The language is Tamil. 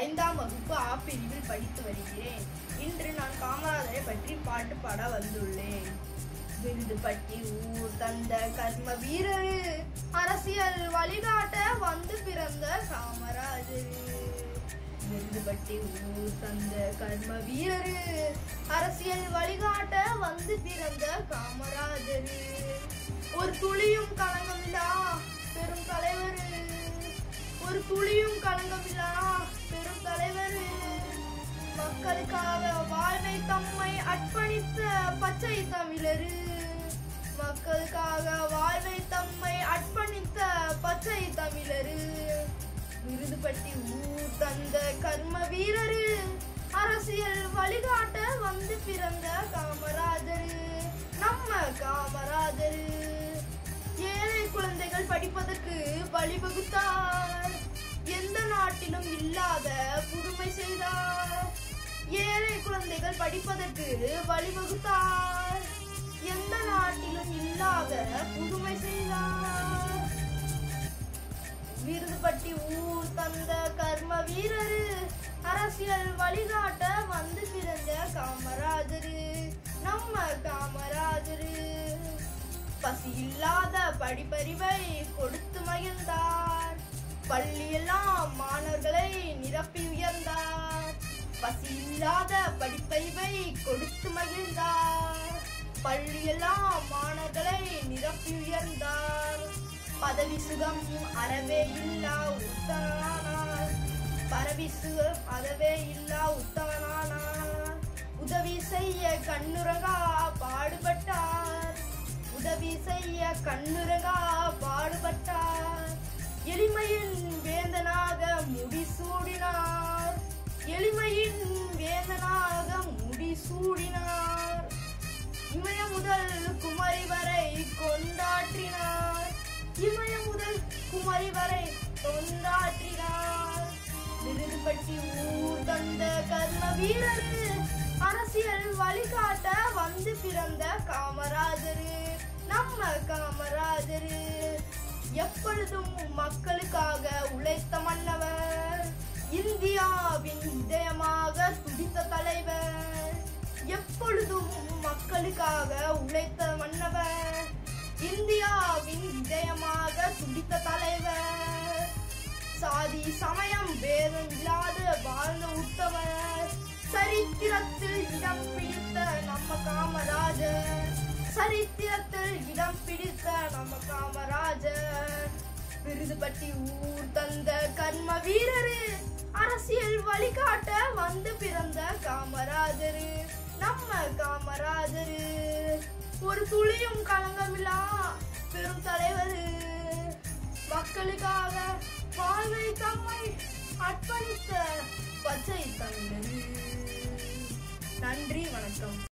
ஐந்தாம் வகுப்பு ஆ பிரிவில் படித்து வருகிறேன் இன்று நான் காமராஜரை பற்றி பாட்டு பாட வந்துள்ளேன் விருதுபட்டி ஊர் தந்த கர்ம வீரரு அரசியல் வழிகாட்ட வந்து பிறந்த காமராஜர் விருதுபட்டி ஊர் தந்த கர்ம வீரரு அரசியல் வழிகாட்ட வந்து பிறந்த காமராஜர் ஒரு துளியும் களங்கமில்லா பெரும் தலைவர் ஒரு துளியும் களங்கமில்லா பெரும் தலைவர் மக்களுக்காக வாழ்வை தம்மை அர்ப்பணித்த பச்சை தமிழரு மக்களுக்காக வாழ்வை தம்மை அர்ப்பணித்த பச்சை தமிழரு விருதுபட்டி ஊர் தந்த கர்ம வீரரு அரசியல் வழிகாட்ட வந்து பிறந்த காமராஜரு நம்ம காமராஜரு ஏழை குழந்தைகள் படிப்பதற்கு வழிவகுத்தார் எந்த நாட்டிலும் இல்லாத புதுமை செய்தார் ஏழை குழந்தைகள் படிப்பதற்கு வழிவகுத்தார் எந்த நாட்டிலும் இல்லாத புதுமை செய்தார் விருதுபட்டி ஊர் தந்த கர்ம வீரரு அரசியல் வழிகாட்ட வந்து பிறந்த காமராஜரு நம்ம காமராஜரு பசி இல்லாத படிப்பறிவை கொடுத்து மகிழ்ந்தார் பள்ளியெல்லாம் மாணவர்களை நிரப்பி உயர்ந்தார் பசி இல்லாத படிப்பறிவை கொடுத்து மகிழ்ந்தார் பள்ளியெல்லாம் மாணவர்களை நிரப்பி உயர்ந்தார் பதவி சுகம் அறவே இல்லா உத்தமனானார் பரவி சுகம் அறவே இல்லா உத்தமனானார் உதவி செய்ய கண்ணுறங்கா பாடுபட்டார் உதவி செய்ய கண்ணுறங்கா பாடுபட்டார் எளிமையின் வேந்தனாக முடிசூடினார் எளிமையின் வேந்தனாக முடிசூடினார் இமய முதல் குமரி வரை கொண்டாற்றினார் இமய முதல் குமரி வரை கொண்டாற்றினார் விருதுபட்டி ஊர் தந்த கர்ம வீரரு அரசியல் வழிகாட்ட வந்து பிறந்த காமராஜரு நம்ம காமராஜரு எப்பொழுதும் மக்களுக்காக உழைத்த மன்னவர் இந்தியாவின் இதயமாக துடித்த தலைவர் எப்பொழுதும் மக்களுக்காக உழைத்த மன்னவர் இந்தியாவின் இதயமாக துடித்த தலைவர் சாதி சமயம் பேதம் இல்லாத வாழ்ந்த உத்தமர் சரித்திரத்தில் இடம் பிடித்த நம்ம காமராஜர் சரித்திரத்தில் இடம் பிடித்த நம்ம காமராஜர் விருதுபட்டி ஊர் தந்த கர்ம வீரரு அரசியல் வழிகாட்ட வந்து பிறந்த காமராஜரு நம்ம காமராஜரு ஒரு துளியும் களங்கமில்லா பெரும் தலைவர் மக்களுக்காக வாழ்வை தம்மை அர்ப்பணித்த பச்சை தமிழர் நன்றி வணக்கம்